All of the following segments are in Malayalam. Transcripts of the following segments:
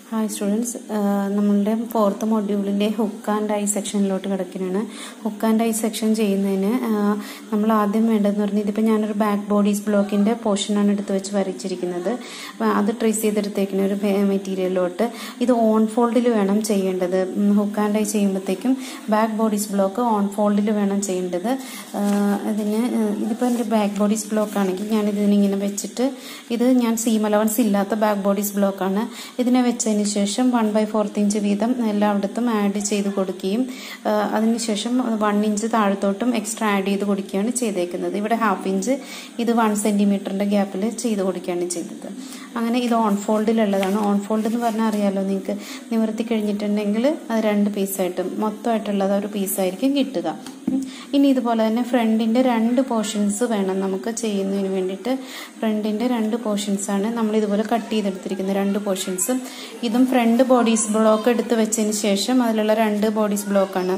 ഹായ് സ്റ്റുഡൻസ് നമ്മളുടെ ഫോർത്ത് മൊഡ്യൂളിൻ്റെ ഹുക്ക് ആൻഡ് ഐ സെക്ഷനിലോട്ട് കിടക്കുന്നതാണ് ഹുക്ക് ആൻഡ് ഐ സെക്ഷൻ ചെയ്യുന്നതിന് നമ്മൾ ആദ്യം വേണ്ടതെന്ന് പറഞ്ഞാൽ ഇതിപ്പോൾ ഞാനൊരു ബാക്ക് ബോഡീസ് ബ്ലോക്കിൻ്റെ പോർഷനാണ് എടുത്ത് വെച്ച് വരച്ചിരിക്കുന്നത് അത് ട്രേസ് ചെയ്തെടുത്തേക്കുന്ന ഒരു മെറ്റീരിയലിലോട്ട് ഇത് ഓൺ ഫോൾഡിൽ വേണം ചെയ്യേണ്ടത് ഹുക്ക് ആൻഡ് ഐ ചെയ്യുമ്പോഴത്തേക്കും ബാക്ക് ബോഡീസ് ബ്ലോക്ക് ഓൺ ഫോൾഡിൽ വേണം ചെയ്യേണ്ടത് അതിന് ഇതിപ്പോൾ എൻ്റെ ബാക്ക് ബോഡീസ് ബ്ലോക്ക് ആണെങ്കിൽ ഞാൻ ഇതിനിങ്ങനെ വെച്ചിട്ട് ഇത് ഞാൻ സീം അലവൻസ് ഇല്ലാത്ത ബാക്ക് ബോഡീസ് ബ്ലോക്കാണ് ഇതിനെ വെച്ചതിന് ശേഷം വൺ ബൈ ഫോർത്ത് ഇഞ്ച് വീതം എല്ലായിടത്തും ആഡ് ചെയ്ത് കൊടുക്കുകയും അതിനുശേഷം വൺ ഇഞ്ച് താഴത്തോട്ടും എക്സ്ട്രാ ആഡ് ചെയ്ത് കൊടുക്കുകയാണ് ചെയ്തേക്കുന്നത് ഇവിടെ ഹാഫ് ഇഞ്ച് ഇത് വൺ സെൻറ്റിമീറ്ററിൻ്റെ ഗ്യാപ്പിൽ ചെയ്ത് കൊടുക്കുകയാണ് ചെയ്തത് അങ്ങനെ ഇത് ഓൺ ഫോൾഡിലുള്ളതാണ് ഓൺ ഫോൾഡ് എന്ന് പറഞ്ഞാൽ അറിയാമല്ലോ നിങ്ങൾക്ക് നിവർത്തി കഴിഞ്ഞിട്ടുണ്ടെങ്കിൽ അത് രണ്ട് പീസായിട്ടും മൊത്തമായിട്ടുള്ളത് ഒരു പീസായിരിക്കും കിട്ടുക ഇനി ഇതുപോലെ തന്നെ ഫ്രണ്ടിൻ്റെ രണ്ട് പോർഷൻസ് വേണം നമുക്ക് ചെയ്യുന്നതിന് വേണ്ടിയിട്ട് ഫ്രണ്ടിൻ്റെ രണ്ട് പോർഷൻസാണ് നമ്മൾ ഇതുപോലെ കട്ട് ചെയ്തെടുത്തിരിക്കുന്നത് രണ്ട് പോർഷൻസ് ഇതും ഫ്രണ്ട് ബോഡീസ് ബ്ലോക്ക് എടുത്ത് വെച്ചതിന് ശേഷം അതിലുള്ള രണ്ട് ബോഡീസ് ബ്ലോക്കാണ്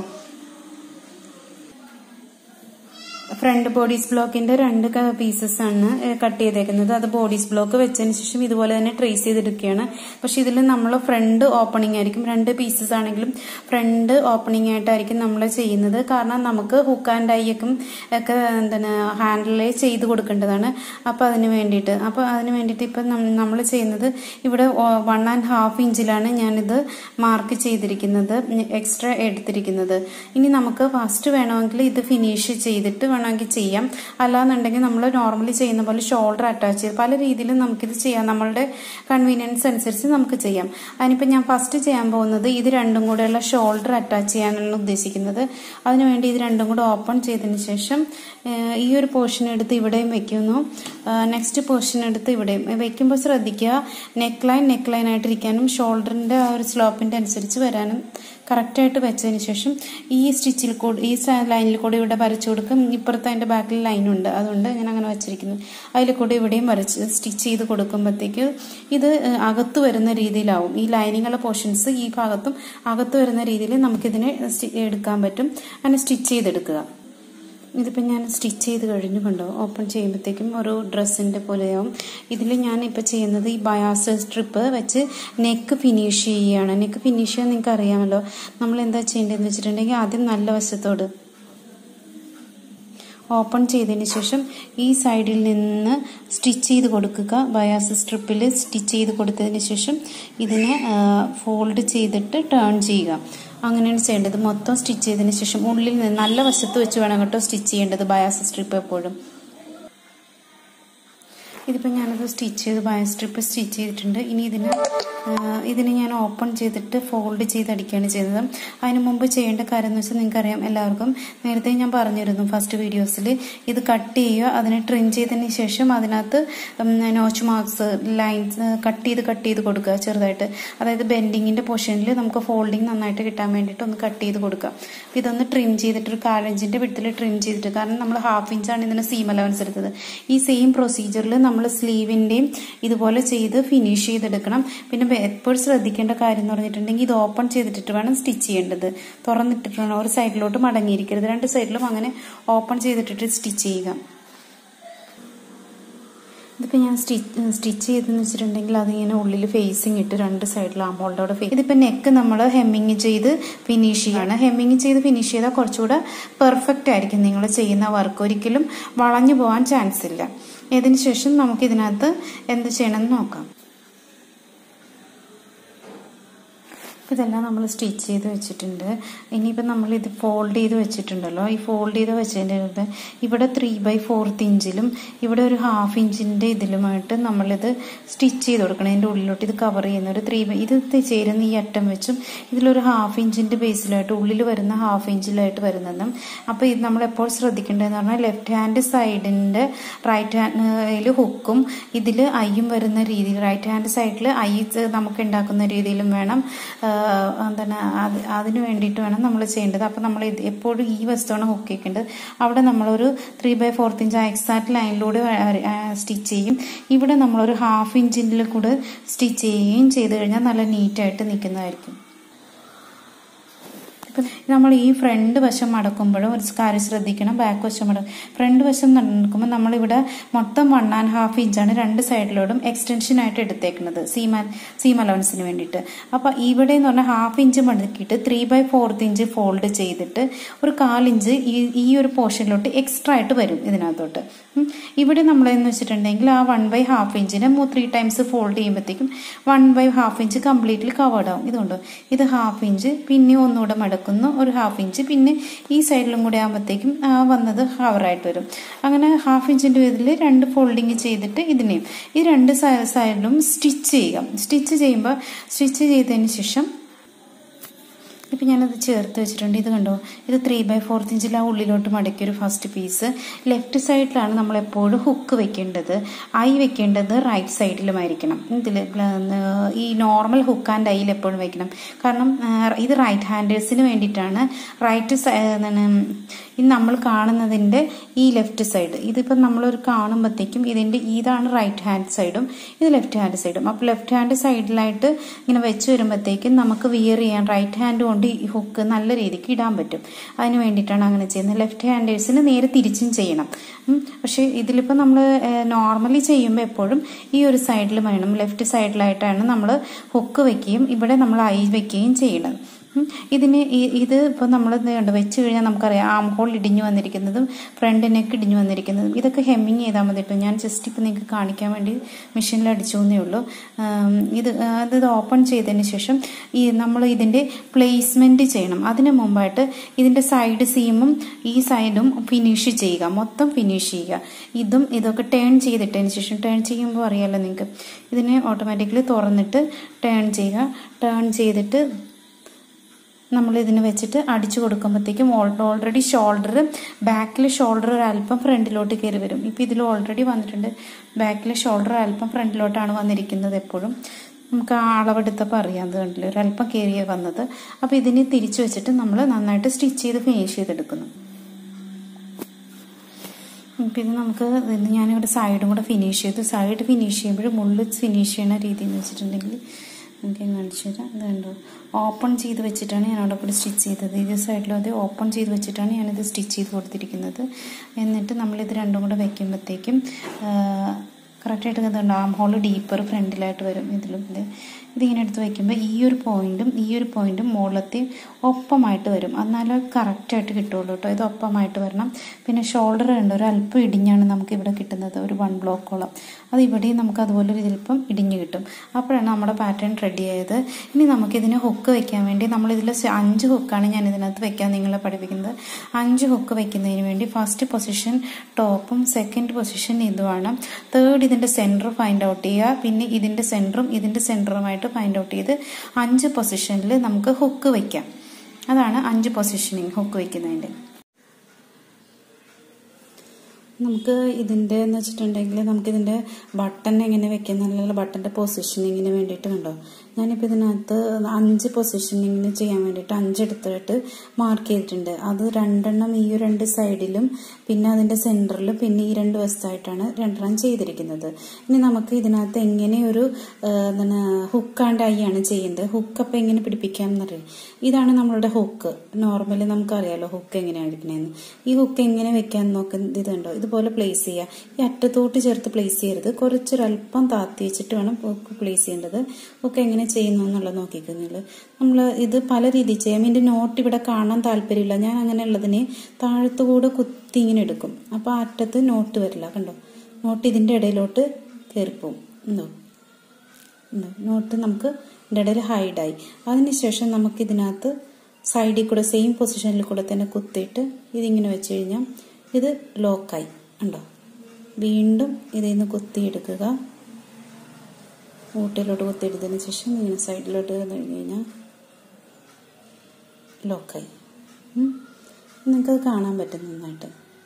ഫ്രണ്ട് ബോഡീസ് ബ്ലോക്കിന്റെ രണ്ട് പീസസ് ആണ് കട്ട് ചെയ്തേക്കുന്നത് അത് ബോഡീസ് ബ്ലോക്ക് വെച്ചതിന് ശേഷം ഇതുപോലെ തന്നെ ട്രേസ് ചെയ്തെടുക്കുകയാണ് പക്ഷെ ഇതിൽ നമ്മൾ ഫ്രണ്ട് ഓപ്പണിംഗ് ആയിരിക്കും രണ്ട് പീസസ് ആണെങ്കിലും ഫ്രണ്ട് ഓപ്പണിംഗ് ആയിട്ടായിരിക്കും നമ്മൾ ചെയ്യുന്നത് കാരണം നമുക്ക് ഹുക്ക് ആൻഡ് ഐക്കും ഒക്കെ എന്താണ് ഹാൻഡിൽ ചെയ്ത് കൊടുക്കേണ്ടതാണ് അപ്പോൾ അതിന് വേണ്ടിയിട്ട് അപ്പോൾ അതിന് വേണ്ടിയിട്ട് ഇപ്പം നമ്മൾ ചെയ്യുന്നത് ഇവിടെ വൺ ആൻഡ് ഹാഫ് ഇഞ്ചിലാണ് ഞാനിത് മാർക്ക് ചെയ്തിരിക്കുന്നത് എക്സ്ട്രാ എടുത്തിരിക്കുന്നത് ഇനി നമുക്ക് ഫസ്റ്റ് വേണമെങ്കിൽ ഇത് ഫിനിഷ് ചെയ്തിട്ട് വേണമെങ്കിൽ ചെയ്യാം അല്ലാന്നുണ്ടെങ്കിൽ നമ്മൾ നോർമലി ചെയ്യുന്ന പോലെ ഷോൾഡർ അറ്റാച്ച് ചെയ്ത് പല രീതിയിലും നമുക്കിത് ചെയ്യാം നമ്മളുടെ കൺവീനിയൻസ് അനുസരിച്ച് നമുക്ക് ചെയ്യാം അതിനിപ്പോൾ ഞാൻ ഫസ്റ്റ് ചെയ്യാൻ പോകുന്നത് ഇത് രണ്ടും കൂടെയുള്ള ഷോൾഡർ അറ്റാച്ച് ചെയ്യാനാണ് ഉദ്ദേശിക്കുന്നത് അതിനുവേണ്ടി ഇത് രണ്ടും കൂടെ ഓപ്പൺ ചെയ്തതിന് ശേഷം ഈ ഒരു പോർഷൻ എടുത്ത് ഇവിടെയും വെക്കുന്നു നെക്സ്റ്റ് പോർഷൻ എടുത്ത് ഇവിടെയും വെക്കുമ്പോൾ ശ്രദ്ധിക്കുക നെക്ക് ലൈൻ നെക്ക് ലൈൻ ആയിട്ടിരിക്കാനും ഷോൾഡറിൻ്റെ ആ ഒരു സ്ലോപ്പിൻ്റെ അനുസരിച്ച് വരാനും കറക്റ്റായിട്ട് വെച്ചതിന് ശേഷം ഈ സ്റ്റിച്ചിൽ കൂടി ഈ ലൈനിൽ കൂടി ഇവിടെ വരച്ചു കൊടുക്കും ഇപ്പുറത്ത് അതിൻ്റെ ബാക്കിൽ ലൈനുണ്ട് അതുകൊണ്ട് ഞാൻ അങ്ങനെ വെച്ചിരിക്കുന്നു അതിൽ കൂടി ഇവിടെയും വരച്ച് സ്റ്റിച്ച് ചെയ്ത് കൊടുക്കുമ്പോഴത്തേക്ക് ഇത് അകത്ത് വരുന്ന രീതിയിലാവും ഈ ലൈനിങ്ങുള്ള പോർഷൻസ് ഈ ഭാഗത്തും അകത്ത് വരുന്ന രീതിയിൽ നമുക്കിതിനെ എടുക്കാൻ പറ്റും അങ്ങനെ സ്റ്റിച്ച് ചെയ്തെടുക്കുക ഇതിപ്പോൾ ഞാൻ സ്റ്റിച്ച് ചെയ്ത് കഴിഞ്ഞു കണ്ടോ ഓപ്പൺ ചെയ്യുമ്പോഴത്തേക്കും ഒരു ഡ്രസ്സിൻ്റെ പോലെയാവും ഇതിൽ ഞാൻ ഇപ്പോൾ ചെയ്യുന്നത് ഈ ബയാസ് സ്ട്രിപ്പ് വെച്ച് നെക്ക് ഫിനിഷ് ചെയ്യുകയാണ് നെക്ക് ഫിനിഷ് ചെയ്യാൻ നിങ്ങൾക്ക് അറിയാമല്ലോ നമ്മൾ എന്താ ചെയ്യേണ്ടതെന്ന് വെച്ചിട്ടുണ്ടെങ്കിൽ ആദ്യം നല്ല വശത്തോട് ഓപ്പൺ ചെയ്തതിന് ശേഷം ഈ സൈഡിൽ നിന്ന് സ്റ്റിച്ച് ചെയ്ത് കൊടുക്കുക ബയാസ് സ്ട്രിപ്പിൽ സ്റ്റിച്ച് ചെയ്ത് കൊടുത്തതിന് ശേഷം ഇതിനെ ഫോൾഡ് ചെയ്തിട്ട് ടേൺ ചെയ്യുക അങ്ങനെയാണ് ചെയ്യേണ്ടത് മൊത്തം സ്റ്റിച്ച് ചെയ്തതിന് ശേഷം ഉള്ളിൽ നിന്ന് നല്ല വശത്ത് വെച്ച് വേണം കേട്ടോ സ്റ്റിച്ച് ചെയ്യേണ്ടത് ബയാസ് സ്ട്രിപ്പ് എപ്പോഴും ഇതിപ്പോൾ ഞാനത് സ്റ്റിച്ച് ചെയ്ത് ബയ സ്ട്രിപ്പ് സ്റ്റിച്ച് ചെയ്തിട്ടുണ്ട് ഇനി ഇതിന് ഇതിന് ഞാൻ ഓപ്പൺ ചെയ്തിട്ട് ഫോൾഡ് ചെയ്ത് അടിക്കുകയാണ് ചെയ്തത് അതിന് മുമ്പ് ചെയ്യേണ്ട കാര്യം എന്ന് വെച്ചാൽ നിങ്ങൾക്കറിയാം എല്ലാവർക്കും നേരത്തെ ഞാൻ പറഞ്ഞിരുന്നു ഫസ്റ്റ് വീഡിയോസിൽ ഇത് കട്ട് ചെയ്യുക അതിനെ ട്രിം ചെയ്തതിന് ശേഷം അതിനകത്ത് നോച്ച് മാർക്സ് ലൈൻസ് കട്ട് ചെയ്ത് കട്ട് ചെയ്ത് കൊടുക്കുക ചെറുതായിട്ട് അതായത് ബെൻഡിങ്ങിൻ്റെ പൊസിഷനിൽ നമുക്ക് ഫോൾഡിങ് നന്നായിട്ട് കിട്ടാൻ വേണ്ടിയിട്ട് ഒന്ന് കട്ട് ചെയ്ത് കൊടുക്കുക ഇതൊന്ന് ട്രിം ചെയ്തിട്ട് ഒരു കാലഞ്ചിൻ്റെ വിട്ടിൽ ട്രിം ചെയ്തിട്ട് കാരണം നമ്മൾ ഹാഫ് ഇഞ്ചാണ് ഇതിന് സീം അലവൻസ് എടുത്തത് ഈ സെയിം പ്രൊസീജിയറിൽ നമ്മൾ സ്ലീവിൻ്റെയും ഇതുപോലെ ചെയ്ത് ഫിനിഷ് ചെയ്തെടുക്കണം പിന്നെ എപ്പോഴും ശ്രദ്ധിക്കേണ്ട കാര്യം എന്ന് പറഞ്ഞിട്ടുണ്ടെങ്കിൽ ഇത് ഓപ്പൺ ചെയ്തിട്ട് വേണം സ്റ്റിച്ച് ചെയ്യേണ്ടത് തുറന്നിട്ടിട്ട് വേണം ഒരു സൈഡിലോട്ട് മടങ്ങിയിരിക്കരുത് രണ്ട് സൈഡിലും അങ്ങനെ ഓപ്പൺ ചെയ്തിട്ടിട്ട് സ്റ്റിച്ച് ചെയ്യുക ഇതിപ്പോൾ ഞാൻ സ്റ്റിച്ച് സ്റ്റിച്ച് ചെയ്തെന്ന് വെച്ചിട്ടുണ്ടെങ്കിൽ അതിങ്ങനെ ഉള്ളിൽ ഫേസിങ് ഇട്ട് രണ്ട് സൈഡിൽ ആമ്പോളുടെ അവിടെ ഫേസ് ഇതിപ്പോൾ നെക്ക് നമ്മൾ ഹെമ്മിങ് ചെയ്ത് ഫിനിഷ് ചെയ്യാണ് ഹെമ്മിങ് ചെയ്ത് ഫിനിഷ് ചെയ്താൽ കുറച്ചുകൂടെ പെർഫെക്റ്റ് ആയിരിക്കും നിങ്ങൾ ചെയ്യുന്ന വർക്ക് ഒരിക്കലും വളഞ്ഞു പോകാൻ ചാൻസ് ഇല്ല ഇതിന് ശേഷം നമുക്ക് ഇതിനകത്ത് എന്ത് ചെയ്യണമെന്ന് നോക്കാം ഇതെല്ലാം നമ്മൾ സ്റ്റിച്ച് ചെയ്ത് വെച്ചിട്ടുണ്ട് ഇനിയിപ്പോൾ നമ്മൾ ഇത് ഫോൾഡ് ചെയ്ത് വെച്ചിട്ടുണ്ടല്ലോ ഈ ഫോൾഡ് ചെയ്ത് വെച്ചതിൻ്റെ ഇവിടെ ത്രീ ബൈ ഫോർത്ത് ഇഞ്ചിലും ഇവിടെ ഒരു ഹാഫ് ഇഞ്ചിൻ്റെ ഇതിലുമായിട്ട് നമ്മളിത് സ്റ്റിച്ച് ചെയ്ത് കൊടുക്കണം ഇതിൻ്റെ ഉള്ളിലോട്ട് ഇത് കവർ ചെയ്യുന്ന ഒരു ത്രീ ബൈ ഇത് ചേരുന്ന ഈ അറ്റം വെച്ചും ഇതിലൊരു ഹാഫ് ഇഞ്ചിൻ്റെ ബേസിലായിട്ട് ഉള്ളിൽ വരുന്ന ഹാഫ് ഇഞ്ചിലായിട്ട് വരുന്നതും അപ്പോൾ ഇത് നമ്മൾ എപ്പോൾ ശ്രദ്ധിക്കേണ്ടതെന്ന് പറഞ്ഞാൽ ലെഫ്റ്റ് ഹാൻഡ് സൈഡിൻ്റെ റൈറ്റ് ഹാൻഡിൽ ഹുക്കും ഇതിൽ ഐയും വരുന്ന രീതിയിൽ റൈറ്റ് ഹാൻഡ് സൈഡിൽ ഐ നമുക്ക് ഉണ്ടാക്കുന്ന രീതിയിലും വേണം എന്താണ് അത് അതിന് വേണ്ടിയിട്ട് വേണം നമ്മൾ ചെയ്യേണ്ടത് അപ്പോൾ നമ്മൾ എപ്പോഴും ഈ വസ്തുവാണ് ഹുക്ക് ചെയ്യേണ്ടത് അവിടെ നമ്മളൊരു three by fourth inch exact ലൈനിലൂടെ സ്റ്റിച്ച് ചെയ്യും ഇവിടെ നമ്മളൊരു ഹാഫ് ഇഞ്ചിൽ കൂടെ സ്റ്റിച്ച് ചെയ്യുകയും ചെയ്ത് കഴിഞ്ഞാൽ നല്ല നീറ്റായിട്ട് നിൽക്കുന്നതായിരിക്കും ഇപ്പം നമ്മൾ ഈ ഫ്രണ്ട് വശം മടക്കുമ്പോഴും ഒരു കാര്യം ശ്രദ്ധിക്കണം ബാക്ക് വശം മടക്കും ഫ്രണ്ട് വശം നടക്കുമ്പോൾ നമ്മളിവിടെ മൊത്തം വൺ ആൻഡ് ഹാഫ് ഇഞ്ചാണ് രണ്ട് സൈഡിലോടും എക്സ്റ്റൻഷൻ ആയിട്ട് എടുത്തേക്കുന്നത് സീമ സീം അലവൻസിന് വേണ്ടിയിട്ട് അപ്പോൾ ഇവിടെ എന്ന് പറഞ്ഞാൽ ഹാഫ് ഇഞ്ച് മടക്കിയിട്ട് three by fourth inch fold ചെയ്തിട്ട് ഒരു കാലിഞ്ച് ഈ ഈ ഒരു പോർഷനിലോട്ട് എക്സ്ട്രാ ആയിട്ട് വരും ഇതിനകത്തോട്ട് ഉം. ഇവിടെ നമ്മൾ എന്ന് വെച്ചിട്ടുണ്ടെങ്കിൽ ആ വൺ ബൈ ഹാഫ് ഇഞ്ചിനെ ത്രീ ടൈംസ് ഫോൾഡ് ചെയ്യുമ്പോഴത്തേക്കും one by half inch completely covered ആവും ഇതുകൊണ്ട് ഇത് ഹാഫ് ഇഞ്ച് പിന്നെ ഒന്നുകൂടെ മടക്കുന്നു ഒരു ഹാഫ് ഇഞ്ച് പിന്നെ ഈ സൈഡിലും കൂടെ ആകുമ്പോഴത്തേക്കും ആ വന്നത് കവറായിട്ട് വരും അങ്ങനെ ഹാഫ് ഇഞ്ചിൻ്റെ ഇതിൽ രണ്ട് ഫോൾഡിങ് ചെയ്തിട്ട് ഇതിനെയും ഈ രണ്ട് സൈഡിലും സ്റ്റിച്ച് ചെയ്യുക സ്റ്റിച്ച് ചെയ്യുമ്പോൾ സ്റ്റിച്ച് ചെയ്തതിന് ശേഷം ഇപ്പം ഞാനത് ചേർത്ത് വെച്ചിട്ടുണ്ട് ഇത് കണ്ടോ ഇത് ത്രീ ബൈ ഫോർത്ത് ഇഞ്ചിൽ ആ ഉള്ളിലോട്ട് മടക്കിയ ഒരു ഫസ്റ്റ് പീസ് ലെഫ്റ്റ് സൈഡിലാണ് നമ്മൾ എപ്പോഴും ഹുക്ക് വെക്കേണ്ടത് ഐ വെക്കേണ്ടത് റൈറ്റ് സൈഡിലുമായിരിക്കണം ഇതിൽ ഈ നോർമൽ ഹുക്ക് ആൻഡ് ഐയിൽ എപ്പോഴും വെക്കണം കാരണം ആ, ഇത് റൈറ്റ് ഹാൻഡേഴ്സിന് വേണ്ടിയിട്ടാണ് റൈറ്റ് എന്താണ് ഇത് നമ്മൾ കാണുന്നതിൻ്റെ ഈ ലെഫ്റ്റ് സൈഡ് ഇതിപ്പം നമ്മളൊരു കാണുമ്പോഴത്തേക്കും ഇതിൻ്റെ ഇതാണ് റൈറ്റ് ഹാൻഡ് സൈഡും ഇത് ലെഫ്റ്റ് ഹാൻഡ് സൈഡും അപ്പോൾ ലെഫ്റ്റ് ഹാൻഡ് സൈഡിലായിട്ട് ഇങ്ങനെ വെച്ച് വരുമ്പോഴത്തേക്കും നമുക്ക് വിയർ ചെയ്യാൻ റൈറ്റ് ഹാൻഡ് കൊണ്ട് ഈ ഹുക്ക് നല്ല രീതിക്ക് ഇടാൻ പറ്റും അതിന് വേണ്ടിയിട്ടാണ് അങ്ങനെ ചെയ്യുന്നത് ലെഫ്റ്റ് ഹാൻഡേഴ്സിന് നേരെ തിരിച്ചും ചെയ്യണം ഉം. പക്ഷേ ഇതിലിപ്പോൾ നമ്മൾ നോർമലി ചെയ്യുമ്പോൾ എപ്പോഴും ഈ ഒരു സൈഡിൽ വേണം ലെഫ്റ്റ് സൈഡിലായിട്ടാണ് നമ്മൾ ഹുക്ക് വെക്കുകയും ഇവിടെ നമ്മൾ ഐ വെക്കുകയും ചെയ്യണം ഉം. ഇതിന് ഈ- ഇത് ഇപ്പോൾ നമ്മൾ കണ്ട് വെച്ച് കഴിഞ്ഞാൽ നമുക്കറിയാം ആം ഹോൾ ഇടിഞ്ഞു വന്നിരിക്കുന്നതും ഫ്രണ്ട് നെക്ക് ഇടിഞ്ഞു വന്നിരിക്കുന്നതും ഇതൊക്കെ ഹെമ്മിങ് ചെയ്താൽ മതി കേട്ടോ ഞാൻ ജസ്റ്റ് ഇപ്പോൾ നിങ്ങൾക്ക് കാണിക്കാൻ വേണ്ടി മെഷീനിൽ അടിച്ചു എന്നേ ഉള്ളൂ ആം, ഇത് അത് ഇത് ഓപ്പൺ ചെയ്തതിന് ശേഷം ഈ നമ്മൾ ഇതിൻ്റെ പ്ലേസ്മെൻറ്റ് ചെയ്യണം അതിന് മുമ്പായിട്ട് ഇതിൻ്റെ സൈഡ് സീമും ഈ സൈഡും ഫിനിഷ് ചെയ്യുക മൊത്തം ഫിനിഷ് ചെയ്യുക ഇതും ഇതൊക്കെ ടേൺ ചെയ്തിട്ടതിന് ശേഷം ടേൺ ചെയ്യുമ്പോൾ അറിയാമല്ലോ നിങ്ങൾക്ക് ഇതിനെ ഓട്ടോമാറ്റിക്കലി തുറന്നിട്ട് ടേൺ ചെയ്യുക ടേൺ ചെയ്തിട്ട് നമ്മൾ ഇതിന് വെച്ചിട്ട് അടിച്ചു കൊടുക്കുമ്പോഴത്തേക്കും ഓൾറെഡി ഷോൾഡർ ബാക്കിൽ ഷോൾഡർ ഒരു അല്പം ഫ്രണ്ടിലോട്ട് കയറി വരും ഇപ്പം ഇതിൽ ഓൾറെഡി വന്നിട്ടുണ്ട് ബാക്കിൽ ഷോൾഡർ അല്പം ഫ്രണ്ടിലോട്ടാണ് വന്നിരിക്കുന്നത് എപ്പോഴും നമുക്ക് ആ അളവെടുത്തപ്പോൾ അറിയാം അത് കണ്ടില്ല ഒരല്പം കയറിയ വന്നത് അപ്പോൾ ഇതിനെ തിരിച്ചു വെച്ചിട്ട് നമ്മൾ നന്നായിട്ട് സ്റ്റിച്ച് ചെയ്ത് ഫിനിഷ് ചെയ്തെടുക്കുന്നു ഇപ്പം ഇത് നമുക്ക് ഇത് ഞാനിവിടെ സൈഡും കൂടെ ഫിനിഷ് ചെയ്തു സൈഡ് ഫിനിഷ് ചെയ്യുമ്പോൾ മുള്ള് ഫിനിഷ് ചെയ്യണ രീതി എന്ന് വെച്ചിട്ടുണ്ടെങ്കിൽ നമുക്ക് ഞാൻ കാണിച്ചു തരാം ഇത് കണ്ടോ ഓപ്പൺ ചെയ്ത് വെച്ചിട്ടാണ് ഞാൻ അവിടെ കൂടെ സ്റ്റിച്ച് ചെയ്തത് ഇത് സൈഡിലും അത് ഓപ്പൺ ചെയ്ത് വെച്ചിട്ടാണ് ഞാനിത് സ്റ്റിച്ച് ചെയ്ത് കൊടുത്തിരിക്കുന്നത് എന്നിട്ട് നമ്മളിത് രണ്ടും കൂടെ വെക്കുമ്പോഴത്തേക്കും കറക്റ്റായിട്ട് ഇതുണ്ട് ആം ഹോൾ ഡീപ്പർ ഫ്രണ്ടിലായിട്ട് വരും ഇതിലും ഇത് ഇതിങ്ങനെ എടുത്ത് വയ്ക്കുമ്പോൾ ഈ ഒരു പോയിന്റും ഈ ഒരു പോയിന്റും മുകളിലത്തെ ഒപ്പമായിട്ട് വരും എന്നാലേ കറക്റ്റായിട്ട് കിട്ടുള്ളൂ കേട്ടോ ഇത് ഒപ്പമായിട്ട് വരണം പിന്നെ ഷോൾഡർ ഉണ്ട് ഒരു അല്പം ഇടിഞ്ഞാണ് നമുക്ക് ഇവിടെ കിട്ടുന്നത് ഒരു വൺ ബ്ലോക്കോളം അത് ഇവിടെയും നമുക്ക് അതുപോലെ ഒരു ഇതിലിപ്പം ഇടിഞ്ഞ് കിട്ടും അപ്പോഴാണ് നമ്മുടെ പാറ്റേൺ റെഡി ആയത് ഇനി നമുക്കിതിന് ഹുക്ക് വെക്കാൻ വേണ്ടി നമ്മളിതിൽ അഞ്ച് ഹുക്കാണ് ഞാൻ ഇതിനകത്ത് വെക്കാൻ നിങ്ങളെ പഠിപ്പിക്കുന്നത് അഞ്ച് ഹുക്ക് വെക്കുന്നതിന് വേണ്ടി ഫസ്റ്റ് പൊസിഷൻ ടോപ്പും സെക്കൻഡ് പൊസിഷൻ ഇതുമാണ് തേർഡ് ഇതിൻ്റെ സെൻറ്റർ ഫൈൻഡ് ഔട്ട് ചെയ്യുക പിന്നെ ഇതിൻ്റെ സെൻറ്ററും ഇതിൻ്റെ സെൻറ്ററുമായിട്ട് ഫൈൻഡ് ഔട്ട് ചെയ്ത് അഞ്ച് പൊസിഷനിൽ നമുക്ക് ഹുക്ക് വെക്കാം അതാണ് അഞ്ച് പൊസിഷനിങ് ഹുക്ക് വെക്കുന്നതിൻ്റെ നമുക്ക് ഇതിൻ്റെ എന്ന് വെച്ചിട്ടുണ്ടെങ്കിൽ നമുക്കിതിൻ്റെ ബട്ടൺ എങ്ങനെ വെക്കുന്നുള്ള ബട്ടൻ്റെ പൊസിഷനിങ്ങിന് വേണ്ടിയിട്ട് കണ്ടോ ഞാനിപ്പോൾ ഇതിനകത്ത് അഞ്ച് പൊസിഷനിങ്ങിന് ചെയ്യാൻ വേണ്ടിയിട്ട് അഞ്ചെടുത്തിട്ട് മാർക്ക് ചെയ്തിട്ടുണ്ട് അത് രണ്ടെണ്ണം ഈ രണ്ട് സൈഡിലും പിന്നെ അതിൻ്റെ സെൻറ്ററിലും പിന്നെ ഈ രണ്ട് വശത്തായിട്ടാണ് രണ്ടെണ്ണം ചെയ്തിരിക്കുന്നത് ഇനി നമുക്ക് ഇതിനകത്ത് എങ്ങനെ ഒരു എന്താണ് ഹുക്ക് ആൻഡ് ഐ ആണ് ചെയ്യേണ്ടത് ഹുക്ക് അപ്പം എങ്ങനെ പിടിപ്പിക്കാം എന്നറിയാം ഇതാണ് നമ്മളുടെ ഹുക്ക് നോർമലി നമുക്കറിയാലോ ഹുക്ക് എങ്ങനെയാണ് ഇരിക്കണേന്ന് ഈ ഹുക്ക് എങ്ങനെ വെക്കാൻ നോക്കുന്നത് ഇതുണ്ടോ ഇതുപോലെ പ്ലേസ് ചെയ്യുക ഈ അറ്റത്തോട്ട് ചേർത്ത് പ്ലേസ് ചെയ്യരുത് കുറച്ചൊരല്പം താത്തി വെച്ചിട്ട് വേണം ഹുക്ക് പ്ലേസ് ചെയ്യേണ്ടത് ഹുക്ക് എങ്ങനെ ചെയ്യുന്നു എന്നുള്ളത് നോക്കിക്കുന്നില്ല നമ്മൾ ഇത് പല രീതിയിൽ ചെയ്യാം ഇതിൻ്റെ നോട്ട് ഇവിടെ കാണാൻ താല്പര്യമില്ല ഞാൻ അങ്ങനെയുള്ളതിനെ താഴത്തുകൂടെ കുത്തി ഇങ്ങനെ എടുക്കും അപ്പോൾ ആ അറ്റത്ത് നോട്ട് വരില്ല കണ്ടോ നോട്ട് ഇതിൻ്റെ ഇടയിലോട്ട് കയറിപ്പോവും എന്തോ ഉണ്ടോ? നോട്ട് നമുക്ക് ഇതിൻ്റെ ഇടയിൽ ഹൈഡായി അതിനുശേഷം നമുക്ക് ഇതിനകത്ത് സൈഡിൽ കൂടെ സെയിം പൊസിഷനിൽ കൂടെ തന്നെ കുത്തിയിട്ട് ഇതിങ്ങനെ വെച്ച് കഴിഞ്ഞാൽ ഇത് ലോക്കായി ഉണ്ടോ വീണ്ടും ഇതിൽ നിന്ന് കുത്തിയെടുക്കുക ഊട്ടിലോട്ട് കുത്തിയെടുത്തതിന് ശേഷം ഇങ്ങനെ സൈഡിലോട്ട് കഴിഞ്ഞ് കഴിഞ്ഞാൽ ലോക്കായി ഉം. നിങ്ങൾക്കത് കാണാൻ പറ്റും നന്നായിട്ട്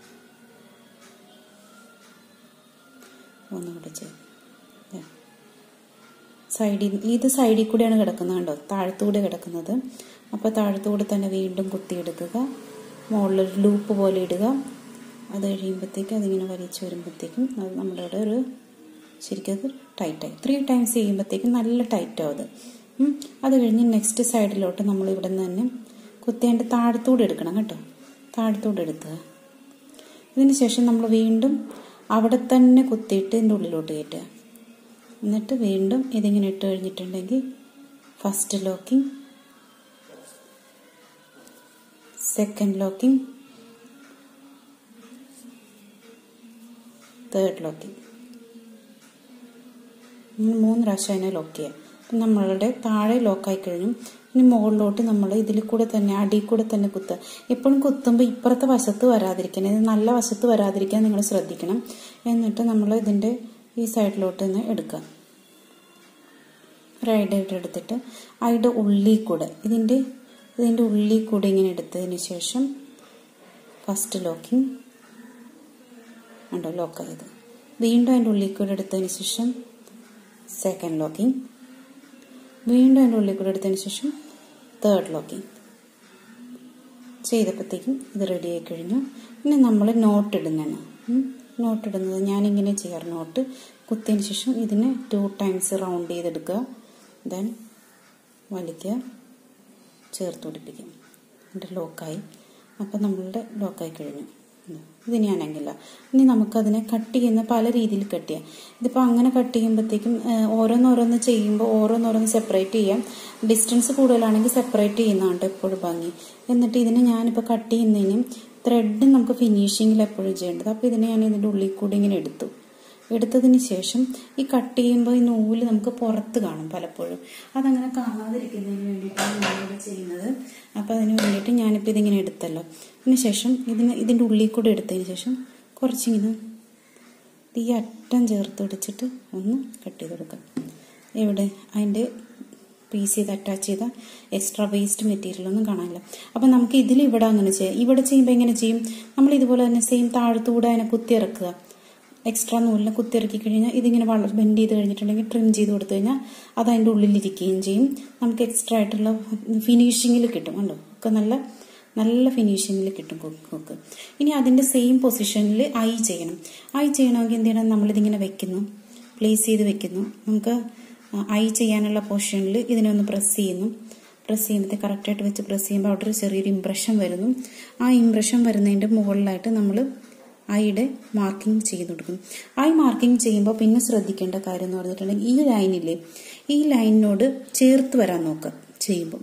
ഒന്നുകൂടെ ചെയ്യും ദേ. സൈഡിൽ ഇത് സൈഡിൽ കൂടെയാണ് കിടക്കുന്നത് കണ്ടോ താഴത്തുകൂടെ കിടക്കുന്നത് അപ്പോൾ താഴത്തുകൂടെ തന്നെ വീണ്ടും കുത്തിയെടുക്കുക മുകളിലൊരു ലൂപ്പ് പോലെ ഇടുക അത് കഴിയുമ്പോഴത്തേക്കും അതിങ്ങനെ വലിച്ചു വരുമ്പോഴത്തേക്കും അത് നമ്മുടെ അവിടെ ഒരു ശരിക്കും അത് ടൈറ്റായി ത്രീ ടൈംസ് ചെയ്യുമ്പോഴത്തേക്കും നല്ല ടൈറ്റാവും അത് ഉം. അത് കഴിഞ്ഞ് നെക്സ്റ്റ് സൈഡിലോട്ട് നമ്മൾ ഇവിടെ നിന്ന് തന്നെ കുത്തേൻ്റെ താഴത്തൂടെ എടുക്കണം കേട്ടോ താഴത്തൂടെ എടുക്കുക ഇതിന് ശേഷം നമ്മൾ വീണ്ടും അവിടെ തന്നെ കുത്തിയിട്ട് ഇതിൻ്റെ ഉള്ളിലോട്ട് കയറ്റുക എന്നിട്ട് വീണ്ടും ഇതിങ്ങനെ ഇട്ട് കഴിഞ്ഞിട്ടുണ്ടെങ്കിൽ first locking second locking third locking നമ്മൾ മൂന്ന് പ്രാവശ്യം അതിനെ ലോക്ക് ചെയ്യുക അപ്പം നമ്മളുടെ താഴെ ലോക്കായി കഴിഞ്ഞു ഇനി മുകളിലോട്ട് നമ്മൾ ഇതിൽ കൂടെ തന്നെ അടിയിൽ കൂടെ തന്നെ കുത്തുക എപ്പോഴും കുത്തുമ്പോൾ ഇപ്പുറത്തെ വശത്ത് വരാതിരിക്കണം ഇത് നല്ല വശത്ത് വരാതിരിക്കാൻ നിങ്ങൾ ശ്രദ്ധിക്കണം എന്നിട്ട് നമ്മൾ ഇതിൻ്റെ ഈ സൈഡിലോട്ട് തന്നെ എടുക്കുക ഒരു ഐഡായിട്ട് എടുത്തിട്ട് അതിൻ്റെ ഉള്ളിൽ കൂടെ ഇതിൻ്റെ ഇതിൻ്റെ ഉള്ളിൽ കൂടെ ഇങ്ങനെ എടുത്തതിന് ശേഷം ഫസ്റ്റ് ലോക്കിംഗ് ഉണ്ടോ ലോക്കായത് വീണ്ടും അതിൻ്റെ ഉള്ളിൽ കൂടെ എടുത്തതിന് ശേഷം സെക്കൻഡ് ലോക്കിംഗ് വീണ്ടും അതിൻ്റെ ഉള്ളിൽ കൂടെ എടുത്തതിന് ശേഷം തേർഡ് ലോക്കിംഗ് ചെയ്തപ്പോഴത്തേക്കും ഇത് റെഡി ആയി കഴിഞ്ഞു പിന്നെ നമ്മൾ നോട്ട് ഇടുന്നതാണ് നോട്ട് ഇടുന്നത് ഞാനിങ്ങനെ ചെയ്യാറ് നോട്ട് കുത്തിയതിന് ശേഷം ഇതിനെ ടു ടൈംസ് റൗണ്ട് ചെയ്തെടുക്കുക ദെൻ വലിക്കുക ചേർത്ത് പിടിപ്പിക്കും എൻ്റെ ലോക്കായി അപ്പോൾ നമ്മളുടെ ലോക്കായി കഴിഞ്ഞു ഇത് ഞാനെങ്കില്ല ഇനി നമുക്കതിനെ കട്ട് ചെയ്യുന്ന പല രീതിയിൽ കട്ട് ചെയ്യാം ഇതിപ്പോൾ അങ്ങനെ കട്ട് ചെയ്യുമ്പോഴത്തേക്കും ഓരോന്നോരോന്ന് ചെയ്യുമ്പോൾ ഓരോന്നോരോന്ന് സെപ്പറേറ്റ് ചെയ്യാം ഡിസ്റ്റൻസ് കൂടുതലാണെങ്കിൽ സെപ്പറേറ്റ് ചെയ്യുന്നതാണ് എപ്പോഴും ഭംഗി എന്നിട്ട് ഇതിനെ ഞാനിപ്പോൾ കട്ട് ചെയ്യുന്നതിനും ത്രെഡ് നമുക്ക് ഫിനിഷിങ്ങിൽ എപ്പോഴും ചെയ്യേണ്ടത് അപ്പോൾ ഇതിനെ ഞാൻ ഇതിൻ്റെ ഉള്ളിൽ കൂടി ഇങ്ങനെ എടുത്തു എടുത്തതിന് ശേഷം ഈ കട്ട് ചെയ്യുമ്പോൾ ഈ നൂല് നമുക്ക് പുറത്ത് കാണും പലപ്പോഴും അതങ്ങനെ കാണാതിരിക്കുന്നതിന് വേണ്ടിയിട്ടാണ് ഞാനിവിടെ ചെയ്യുന്നത് അപ്പോൾ അതിന് വേണ്ടിയിട്ട് ഞാനിപ്പോൾ ഇതിങ്ങനെ എടുത്തല്ലോ അതിന് ശേഷം ഇതിന് ഇതിൻ്റെ ഉള്ളിൽ കൂടെ എടുത്തതിന് ശേഷം കുറച്ചിങ്ങനെ ഈ അറ്റം ചേർത്ത് പിടിച്ചിട്ട് ഒന്ന് കട്ട് ചെയ്ത് കൊടുക്കാം എവിടെ അതിൻ്റെ പീസ് ചെയ്ത് അറ്റാച്ച് ചെയ്ത എക്സ്ട്രാ വേസ്റ്റ് മെറ്റീരിയൽ ഒന്നും കാണാനില്ല അപ്പം നമുക്ക് ഇതിൽ ഇവിടെ അങ്ങനെ ചെയ്യാം ഇവിടെ ചെയ്യുമ്പോൾ എങ്ങനെ ചെയ്യും നമ്മൾ ഇതുപോലെ തന്നെ സെയിം താഴത്തൂടെ അതിനെ കുത്തിയിറക്കുക എക്സ്ട്രാ നൂലിനെ കുത്തിയിറക്കി കഴിഞ്ഞാൽ ഇതിങ്ങനെ വളർ ബെൻഡ് ചെയ്ത് കഴിഞ്ഞിട്ടുണ്ടെങ്കിൽ ട്രിം ചെയ്ത് കൊടുത്തു കഴിഞ്ഞാൽ അത് അതിൻ്റെ ഉള്ളിലിരിക്കുകയും ചെയ്യും നമുക്ക് എക്സ്ട്രാ ആയിട്ടുള്ള ഫിനിഷിങ്ങിൽ കിട്ടും കണ്ടോ ഒക്കെ നല്ല നല്ല ഫിനിഷിങ്ങിൽ കിട്ടും കുക്ക് ഇനി അതിൻ്റെ സെയിം പൊസിഷനിൽ ഐ ചെയ്യണം ഐ ചെയ്യണമെങ്കിൽ എന്ത് ചെയ്യണം നമ്മളിതിങ്ങനെ വെക്കുന്നു പ്ലേസ് ചെയ്ത് വെക്കുന്നു നമുക്ക് ഐ ചെയ്യാനുള്ള പൊസിഷനിൽ ഇതിനെ ഒന്ന് പ്രസ് ചെയ്യുന്നു പ്രസ് ചെയ്യുന്നത് കറക്റ്റായിട്ട് വെച്ച് പ്രസ് ചെയ്യുമ്പോൾ അവിടെ ഒരു ചെറിയൊരു ഇമ്പ്രഷൻ വരുന്നു ആ ഇമ്പ്രഷൻ വരുന്നതിൻ്റെ മുകളിലായിട്ട് നമ്മൾ ഐയുടെ മാർക്കിംഗ് ചെയ്ത് കൊടുക്കും ഐ മാർക്കിംഗ് ചെയ്യുമ്പോൾ പിന്നെ ശ്രദ്ധിക്കേണ്ട കാര്യം എന്ന് പറഞ്ഞിട്ടുണ്ടെങ്കിൽ ഈ ലൈനില്ലേ ഈ ലൈനിനോട് ചേർത്ത് വരാൻ നോക്കുക ചെയ്യുമ്പോൾ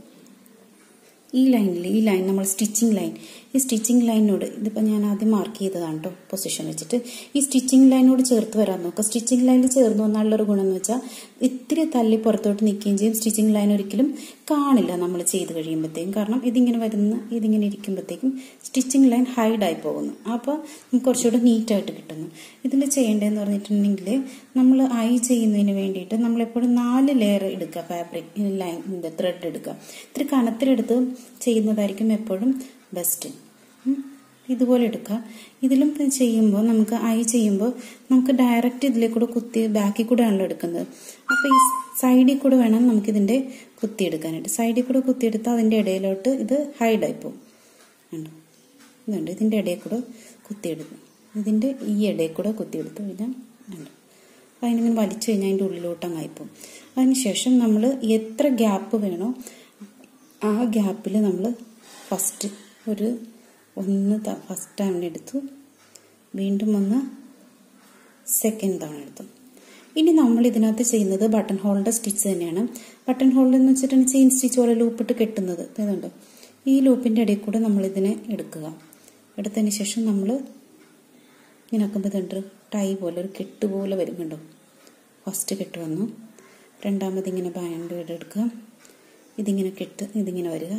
ഈ ലൈനിൽ ഈ ലൈൻ നമ്മൾ സ്റ്റിച്ചിങ് ലൈൻ ഈ സ്റ്റിച്ചിങ് ലൈനിനോട് ഇതിപ്പോൾ ഞാൻ ആദ്യം മാർക്ക് ചെയ്തതാണ് കേട്ടോ പൊസിഷൻ വെച്ചിട്ട് ഈ സ്റ്റിച്ചിങ് ലൈനോട് ചേർത്ത് വരാൻ നോക്കുക സ്റ്റിച്ചിങ് ലൈനിൽ ചേർന്ന് വന്നാലുള്ളൊരു ഗുണം എന്ന് വെച്ചാൽ ഇത്തിരി തല്ലി പുറത്തോട്ട് നിൽക്കുകയും ചെയ്യും സ്റ്റിച്ചിങ് ലൈൻ ഒരിക്കലും കാണില്ല നമ്മൾ ചെയ്ത് കഴിയുമ്പോഴത്തേക്കും കാരണം ഇതിങ്ങനെ വരുന്ന ഇതിങ്ങനെ ഇരിക്കുമ്പോഴത്തേക്കും സ്റ്റിച്ചിങ് ലൈൻ ഹൈഡായി പോകുന്നു അപ്പോൾ നമുക്ക് കുറച്ചുകൂടെ നീറ്റായിട്ട് കിട്ടുന്നു ഇതിൽ ചെയ്യേണ്ടതെന്ന് പറഞ്ഞിട്ടുണ്ടെങ്കിൽ നമ്മൾ ഐ ചെയ്യുന്നതിന് വേണ്ടിയിട്ട് നമ്മളെപ്പോഴും നാല് ലെയർ എടുക്കുക ഫാബ്രിക് ലൈൻ ത്രെഡ് എടുക്കുക ഇത്തിരി കനത്തിലെടുത്ത് ചെയ്യുന്നതായിരിക്കും എപ്പോഴും ബെസ്റ്റ് ഇതുപോലെ എടുക്കുക ഇതിലും ചെയ്യുമ്പോൾ നമുക്ക് ഐ ചെയ്യുമ്പോൾ നമുക്ക് ഡയറക്റ്റ് ഇതിലേക്കൂടെ കുത്തി ബാക്കിൽ കൂടെ ആണല്ലോ എടുക്കുന്നത് അപ്പോൾ ഈ സൈഡിൽ കൂടെ വേണം നമുക്കിതിൻ്റെ കുത്തിയെടുക്കാനായിട്ട് സൈഡിൽ കൂടെ കുത്തിയെടുത്താൽ അതിൻ്റെ ഇടയിലോട്ട് ഇത് ഹൈഡായി പോകും ഉണ്ടോ ഇതുണ്ട് ഇതിൻ്റെ ഇടയിൽ കൂടെ കുത്തിയെടുക്കും ഇതിൻ്റെ ഈ ഇടയിൽ കൂടെ കുത്തിയെടുത്ത് കഴിഞ്ഞാൽ ഉണ്ട് അപ്പോൾ അതിനിങ്ങനെ വലിച്ചു കഴിഞ്ഞാൽ അതിൻ്റെ ഉള്ളിലോട്ടങ്ങായിപ്പോവും അതിനുശേഷം നമ്മൾ എത്ര ഗ്യാപ്പ് വേണോ ആ ഗ്യാപ്പിൽ നമ്മൾ ഫസ്റ്റ് ഒരു ഒന്ന് ഫസ്റ്റ് തവണ എടുത്തു വീണ്ടും ഒന്ന് സെക്കൻഡ് തവണ എടുത്തു ഇനി നമ്മൾ ഇതിനകത്ത് ചെയ്യുന്നത് ബട്ടൺ ഹോളിൻ്റെ സ്റ്റിച്ച് തന്നെയാണ് ബട്ടൺ ഹോളിൽ എന്ന് വെച്ചിട്ടുണ്ടെങ്കിൽ ചെയിൻ സ്റ്റിച്ച് പോലെ ലൂപ്പിട്ട് കെട്ടുന്നത് ഇതുണ്ട് ഈ ലൂപ്പിൻ്റെ ഇടയിൽ കൂടെ നമ്മൾ ഇതിനെ എടുക്കുക എടുത്തതിന് ശേഷം നമ്മൾ ഇങ്ങനെ ആക്കുമ്പോൾ ഇതുണ്ട് ടൈ പോലെ ഒരു കെട്ട് പോലെ വരും കണ്ടോ ഫസ്റ്റ് കെട്ട് വന്നു രണ്ടാമത് ഇങ്ങനെ ബാൻഡ് എടുക്കുക ഇതിങ്ങനെ കെട്ട് ഇതിങ്ങനെ വരിക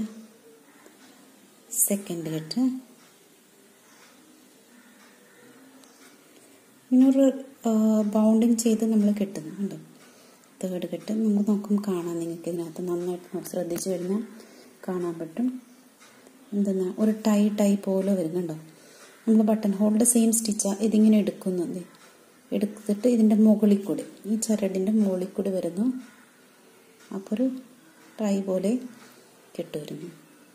സെക്കൻഡ് കെട്ട് ഇങ്ങനൊരു ബൗണ്ടിങ് ചെയ്ത് നമ്മൾ കെട്ടുന്നുണ്ട് തേർഡ് കെട്ട് നമ്മൾ നോക്കുമ്പോൾ കാണാം നിങ്ങൾക്ക് ഇതിനകത്ത് നന്നായിട്ട് ശ്രദ്ധിച്ചു കഴിഞ്ഞാൽ കാണാൻ പറ്റും എന്തെന്നാ ഒരു ടൈ ടൈ പോലെ വരുന്നുണ്ടോ നമ്മൾ ബട്ടൺ ഹോളിൻ്റെ സെയിം സ്റ്റിച്ചാണ് ഇതിങ്ങനെ എടുക്കുന്നത് എടുത്തിട്ട് ഇതിൻ്റെ മുകളിൽ കൂടി ഈ ചരടിൻ്റെ മുകളിൽ കൂടി വരുന്നു അപ്പോൾ ഒരു ടൈ പോലെ കെട്ടുവരുന്നു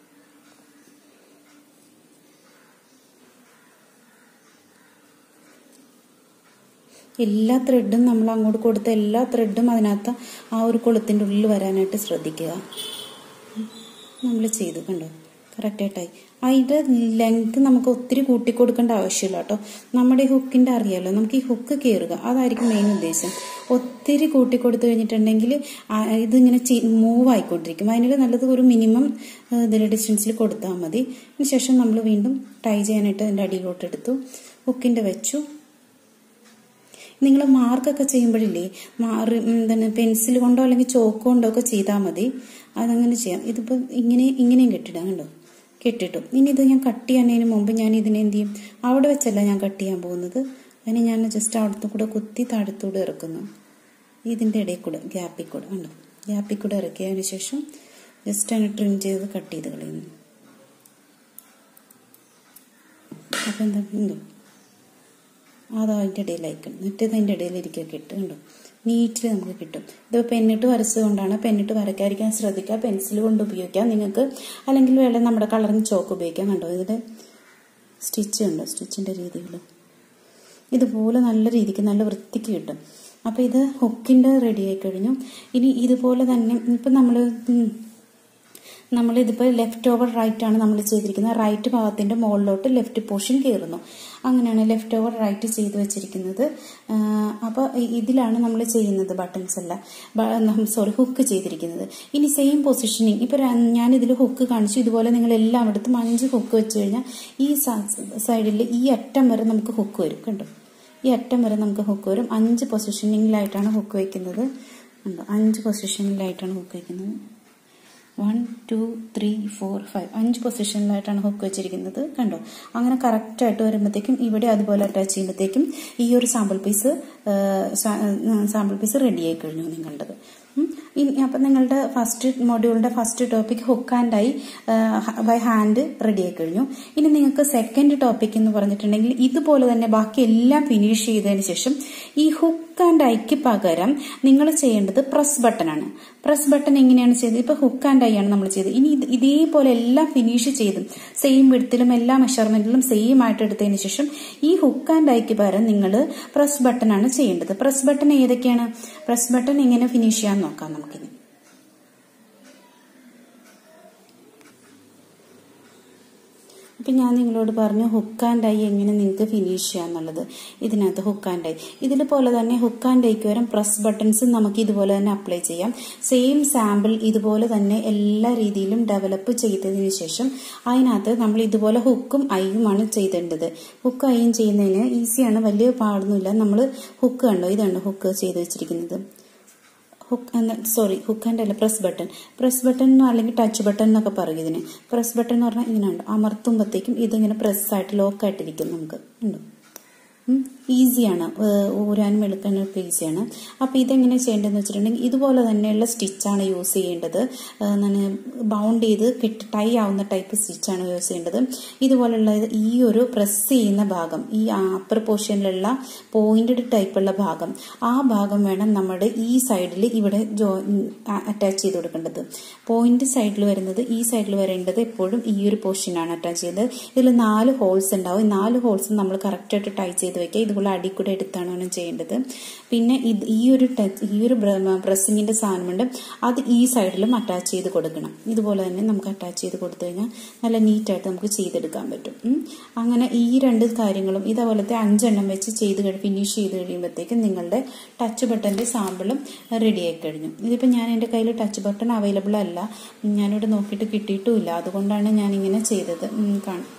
എല്ലാ ത്രെഡും നമ്മൾ അങ്ങോട്ട് കൊടുത്ത എല്ലാ ത്രെഡും അതിനകത്ത് ആ ഒരു കൊളുത്തിൻ്റെ ഉള്ളിൽ വരാനായിട്ട് ശ്രദ്ധിക്കുക നമ്മൾ ചെയ്തു കണ്ടോ കറക്റ്റായിട്ടായി അതിൻ്റെ ലെങ്ത് നമുക്ക് ഒത്തിരി കൂട്ടി കൊടുക്കേണ്ട ആവശ്യമില്ല കേട്ടോ നമ്മുടെ ഈ ഹുക്കിൻ്റെ അറിയാലോ നമുക്ക് ഈ ഹുക്ക് കയറുക അതായിരിക്കും മെയിൻ ഉദ്ദേശം ഒത്തിരി കൂട്ടി കൊടുത്തു കഴിഞ്ഞിട്ടുണ്ടെങ്കിൽ ഇതിങ്ങനെ മൂവ് ആയിക്കൊണ്ടിരിക്കും അതിന് നല്ലത് ഒരു മിനിമം ഇതിൽ ഡിസ്റ്റൻസിൽ കൊടുത്താൽ മതി അതിനുശേഷം നമ്മൾ വീണ്ടും ടൈ ചെയ്യാനായിട്ട് അതിൻ്റെ അടിയിലോട്ട് എടുത്തു ഹുക്കിൻ്റെ വെച്ചു നിങ്ങൾ മാർക്കൊക്കെ ചെയ്യുമ്പോഴില്ലേ മാറി എന്താണ് പെൻസിൽ കൊണ്ടോ അല്ലെങ്കിൽ ചോക്ക് കൊണ്ടോ ഒക്കെ ചെയ്താൽ മതി അതങ്ങനെ ചെയ്യാം ഇതിപ്പോൾ ഇങ്ങനെ ഇങ്ങനെയും കെട്ടിടാം കണ്ടോ കെട്ടിട്ടു ഇനി ഇത് ഞാൻ കട്ട് ചെയ്യുന്നതിന് മുമ്പ് ഞാൻ ഇതിനെ എന്ത് ചെയ്യും അവിടെ വെച്ചല്ല ഞാൻ കട്ട് ചെയ്യാൻ പോകുന്നത് അതിന് ഞാൻ ജസ്റ്റ് അവിടുത്തെ കൂടെ കുത്തി താഴത്തൂടെ ഇറക്കുന്നു ഇതിൻ്റെ ഇടയിൽ കൂടെ ഗ്യാപ്പിൽ കൂടെ കണ്ടോ ഗ്യാപ്പിൽ കൂടെ ഇറക്കിയതിന് ശേഷം ജസ്റ്റ് അതിന് ട്രിം ചെയ്ത് കട്ട് ചെയ്ത് കളയുന്നു അപ്പം എന്താ എന്തോ അത് അതിൻ്റെ ഇടയിലായിരിക്കണം മറ്റേത് അതിൻ്റെ ഇടയിലിരിക്കുക കിട്ടും കണ്ടോ നീറ്റിൽ നമുക്ക് കിട്ടും ഇത് പെന്നിട്ട് വരച്ചത് കൊണ്ടാണ് പെന്നിട്ട് വരയ്ക്കാതിരിക്കാൻ ശ്രദ്ധിക്കുക പെൻസിൽ കൊണ്ട് ഉപയോഗിക്കാം നിങ്ങൾക്ക് അല്ലെങ്കിൽ വേണ്ട നമ്മുടെ കളറിങ് ചോക്ക് ഉപയോഗിക്കാം കണ്ടോ ഇതിൽ സ്റ്റിച്ച് ഉണ്ട് സ്റ്റിച്ചിൻ്റെ രീതികൾ ഇതുപോലെ നല്ല രീതിക്ക് നല്ല വൃത്തിക്ക് കിട്ടും അപ്പോൾ ഇത് ഹുക്കിൻ്റെ റെഡി ആയി കഴിഞ്ഞു ഇനി ഇതുപോലെ തന്നെ ഇപ്പം നമ്മൾ നമ്മളിതിപ്പോൾ ലെഫ്റ്റ് ഓവർ റൈറ്റ് ആണ് നമ്മൾ ചെയ്തിരിക്കുന്നത് റൈറ്റ് ഭാഗത്തിൻ്റെ മുകളിലോട്ട് ലെഫ്റ്റ് പോർഷൻ കയറുന്നു അങ്ങനെയാണ് ലെഫ്റ്റ് ഓവർ റൈറ്റ് ചെയ്ത് വെച്ചിരിക്കുന്നത് അപ്പോൾ ഇതിലാണ് നമ്മൾ ചെയ്യുന്നത് ബട്ടൺസ് എല്ലാം സോറി ഹുക്ക് ചെയ്തിരിക്കുന്നത് ഇനി സെയിം പൊസിഷനിങ് ഇപ്പോൾ ഞാൻ ഇതിൽ ഹുക്ക് കാണിച്ചു ഇതുപോലെ നിങ്ങൾ എല്ലായിടത്തും അഞ്ച് ഹുക്ക് വെച്ച് കഴിഞ്ഞാൽ ഈ സൈഡിൽ ഈ അറ്റം വരെ നമുക്ക് ഹുക്ക് വരും കണ്ടോ ഈ അറ്റം വരെ നമുക്ക് ഹുക്ക് വരും അഞ്ച് പൊസിഷനിങ്ങിലായിട്ടാണ് ഹുക്ക് വയ്ക്കുന്നത് അഞ്ച് പൊസിഷനിലായിട്ടാണ് ഹുക്ക് വയ്ക്കുന്നത് one two three four five അഞ്ച് പൊസിഷനിലായിട്ടാണ് ഹുക്ക് വെച്ചിരിക്കുന്നത് കണ്ടോ അങ്ങനെ കറക്റ്റായിട്ട് വരുമ്പോഴത്തേക്കും ഇവിടെ അതുപോലെ അറ്റാച്ച് ചെയ്യുമ്പോഴത്തേക്കും ഈ ഒരു സാമ്പിൾ പീസ് സാമ്പിൾ പീസ് റെഡിയായി കഴിഞ്ഞു നിങ്ങളുടേത് അപ്പം നിങ്ങളുടെ ഫസ്റ്റ് മൊഡ്യൂളിൻ്റെ first topic hook and eye by hand ready ആയി കഴിഞ്ഞു ഇനി നിങ്ങൾക്ക് സെക്കൻഡ് ടോപ്പിക് എന്ന് പറഞ്ഞിട്ടുണ്ടെങ്കിൽ ഇതുപോലെ തന്നെ ബാക്കി എല്ലാം ഫിനിഷ് ചെയ്തതിന് ശേഷം ഈ ഹുക്ക് ആൻഡ് ഐക്ക് പകരം നിങ്ങൾ ചെയ്യേണ്ടത് പ്രസ് ബട്ടൺ ആണ് പ്രസ് ബട്ടൺ എങ്ങനെയാണ് ചെയ്തത് ഇപ്പൊ ഹുക്ക് ആൻഡ് ഐ ആണ് നമ്മൾ ചെയ്തത് ഇനി ഇതേപോലെ എല്ലാം ഫിനിഷ് ചെയ്തും സെയിം വിടത്തിലും എല്ലാ മെഷർമെന്റിലും സെയിം ആയിട്ട് എടുത്തതിന് ശേഷം ഈ ഹുക്ക് ആൻഡ് ഐക്ക് പകരം നിങ്ങൾ പ്രസ് ബട്ടൺ ആണ് ചെയ്യേണ്ടത് പ്രസ് ബട്ടൺ ഏതൊക്കെയാണ് പ്രസ് ബട്ടൺ എങ്ങനെ ഫിനിഷ് ചെയ്യാൻ നോക്കാം നമുക്കിനി അപ്പം ഞാൻ നിങ്ങളോട് പറഞ്ഞു ഹുക്ക് ആൻഡ് ഐ എങ്ങനെ നിങ്ങൾക്ക് ഫിനിഷ് ചെയ്യാന്നുള്ളത് ഇതിനകത്ത് ഹുക്ക് ആൻഡ് ഐ ഇതിൽ പോലെ തന്നെ ഹുക്ക് ആൻഡ് ഐക്ക് വരും പ്രസ് ബട്ടൺസ് നമുക്ക് ഇതുപോലെ തന്നെ അപ്ലൈ ചെയ്യാം സെയിം സാമ്പിൾ ഇതുപോലെ തന്നെ എല്ലാ രീതിയിലും ഡെവലപ്പ് ചെയ്തതിന് ശേഷം അതിനകത്ത് നമ്മൾ ഇതുപോലെ ഹുക്കും ഐയുമാണ് ചെയ്തേണ്ടത് ഹുക്ക് ഐയും ചെയ്യുന്നതിന് ഈസിയാണ് വലിയ പാടൊന്നുമില്ല നമ്മൾ ഹുക്ക് കണ്ടോ ഇതാണ് ഹുക്ക് ചെയ്ത് വെച്ചിരിക്കുന്നത് ഹുക്ക് സോറി ഹുക്ക് ആൻഡ് അല്ല പ്രസ് ബട്ടൺ പ്രസ് ബട്ടൺ അല്ലെങ്കിൽ ടച്ച് ബട്ടൺ എന്നൊക്കെ പറയും ഇതിന് പ്രസ് ബട്ടൺ എന്ന് പറഞ്ഞാൽ ഇങ്ങനെയുണ്ട് അമർത്തുമ്പോഴത്തേക്കും ഇതിങ്ങനെ പ്രസ് ആയിട്ട് ലോക്കായിട്ടിരിക്കും നമുക്ക് ഉണ്ടോ ഈസിയാണ് ഊരാനും എടുക്കാനും ഒക്കെ ഈസിയാണ് അപ്പോൾ ഇതെങ്ങനെ ചെയ്യേണ്ടതെന്ന് വെച്ചിട്ടുണ്ടെങ്കിൽ ഇതുപോലെ തന്നെയുള്ള സ്റ്റിച്ചാണ് യൂസ് ചെയ്യേണ്ടത് എന്താണ് ബൗണ്ട് ചെയ്ത് കെട്ടി ടൈ ആവുന്ന ടൈപ്പ് സ്റ്റിച്ചാണ് യൂസ് ചെയ്യേണ്ടത് ഇതുപോലുള്ള ഈ ഒരു പ്രസ് ചെയ്യുന്ന ഭാഗം ഈ അപ്പർ പോർഷനിലുള്ള പോയിന്റഡ് ടൈപ്പുള്ള ഭാഗം ആ ഭാഗം വേണം നമ്മുടെ ഈ സൈഡിൽ ഇവിടെ ജോ അറ്റാച്ച് ചെയ്ത് കൊടുക്കേണ്ടത് പോയിന്റ് സൈഡിൽ വരുന്നത് ഈ സൈഡിൽ വരേണ്ടത് എപ്പോഴും ഈ ഒരു പോർഷനാണ് അറ്റാച്ച് ചെയ്തത് ഇതിൽ നാല് ഹോൾസ് ഉണ്ടാവും ഈ നാല് ഹോൾസ് നമ്മൾ കറക്റ്റായിട്ട് ടൈ ചെയ്ത് വെക്കുക ഇതുപോലെ അടി കൂടെ എടുത്താണ് ചെയ്യേണ്ടത് പിന്നെ ഇത് ഈ ഒരു ടച്ച് ഈ ഒരു പ്രസ്സിങ്ങിന്റെ സാധനമുണ്ട് അത് ഈ സൈഡിലും അറ്റാച്ച് ചെയ്ത് കൊടുക്കണം ഇതുപോലെ തന്നെ നമുക്ക് അറ്റാച്ച് ചെയ്ത് കൊടുത്തു കഴിഞ്ഞാൽ നല്ല നീറ്റായിട്ട് നമുക്ക് ചെയ്തെടുക്കാൻ പറ്റും അങ്ങനെ ഈ രണ്ട് കാര്യങ്ങളും ഇതേപോലത്തെ അഞ്ചെണ്ണം വെച്ച് ചെയ്ത് ഫിനിഷ് ചെയ്ത് കഴിയുമ്പോഴത്തേക്കും നിങ്ങളുടെ ടച്ച് ബട്ടന്റെ സാമ്പിളും റെഡി ആയി കഴിഞ്ഞു ഇതിപ്പോൾ ഞാൻ എൻ്റെ കയ്യിൽ ടച്ച് ബട്ടൺ അവൈലബിൾ അല്ല ഞാനിവിടെ നോക്കിയിട്ട് കിട്ടിയിട്ടുമില്ല അതുകൊണ്ടാണ് ഞാൻ ഇങ്ങനെ ചെയ്തത് കാണാം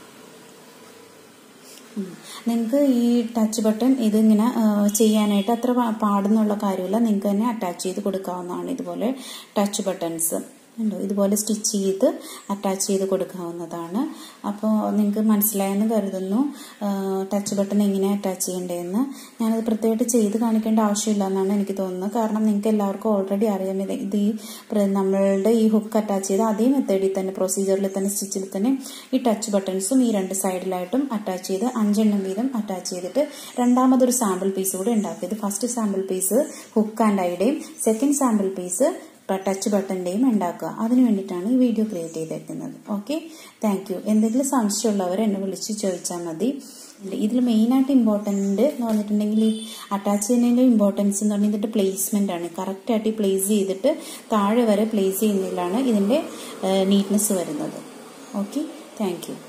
നിങ്ങൾക്ക് ഈ ടച്ച് ബട്ടൺ ഇതിങ്ങനെ ചെയ്യാനായിട്ട് അത്ര പാടുന്നുള്ള കാര്യമില്ല നിങ്ങൾക്ക് തന്നെ അറ്റാച്ച് ചെയ്ത് കൊടുക്കാവുന്നതാണ് ഇതുപോലെ ടച്ച് ബട്ടൺസ് ഉണ്ടോ ഇതുപോലെ സ്റ്റിച്ച് ചെയ്ത് അറ്റാച്ച് ചെയ്ത് കൊടുക്കാവുന്നതാണ് അപ്പോൾ നിങ്ങൾക്ക് മനസ്സിലായെന്ന് കരുതുന്നു ടച്ച് ബട്ടൺ എങ്ങനെ അറ്റാച്ച് ചെയ്യേണ്ടതെന്ന് ഞാനത് പ്രത്യേകമായിട്ട് ചെയ്ത് കാണിക്കേണ്ട ആവശ്യമില്ല എന്നാണ് എനിക്ക് തോന്നുന്നത് കാരണം നിങ്ങൾക്ക് എല്ലാവർക്കും ഓൾറെഡി അറിയാം ഇത് ഈ നമ്മളുടെ ഈ ഹുക്ക് അറ്റാച്ച് ചെയ്ത അതേ മെത്തേഡിൽ തന്നെ പ്രൊസീജിയറിൽ തന്നെ സ്റ്റിച്ചിൽ തന്നെ ഈ ടച്ച് ബട്ടൺസും ഈ രണ്ട് സൈഡിലായിട്ടും അറ്റാച്ച് ചെയ്ത് അഞ്ചെണ്ണം വീതം അറ്റാച്ച് ചെയ്തിട്ട് രണ്ടാമതൊരു സാമ്പിൾ പീസ് കൂടെ ഉണ്ടാക്കിയത് first sample piece hook and ഐയുടെയും സെക്കൻഡ് സാമ്പിൾ പീസ് ടച്ച് ബട്ടൻ്റെയും ഉണ്ടാക്കുക അതിന് വേണ്ടിയിട്ടാണ് ഈ വീഡിയോ ക്രിയേറ്റ് ചെയ്തേക്കുന്നത് ഓക്കെ താങ്ക് യു എന്തെങ്കിലും സംശയമുള്ളവർ എന്നെ വിളിച്ച് ചോദിച്ചാൽ മതി ഇതിൽ മെയിനായിട്ട് ഇമ്പോർട്ടൻ്റ് എന്ന് പറഞ്ഞിട്ടുണ്ടെങ്കിൽ ഈ അറ്റാച്ച് ചെയ്യുന്നതിൻ്റെ ഇമ്പോർട്ടൻസ് എന്ന് പറഞ്ഞാൽ ഇതിൻ്റെ പ്ലേസ്മെൻ്റ് ആണ് കറക്റ്റായിട്ട് പ്ലേസ് ചെയ്തിട്ട് താഴെ വരെ പ്ലേസ് ചെയ്യുന്നതിലാണ് ഇതിൻ്റെ നീറ്റ്നെസ് വരുന്നത് ഓക്കെ താങ്ക് യു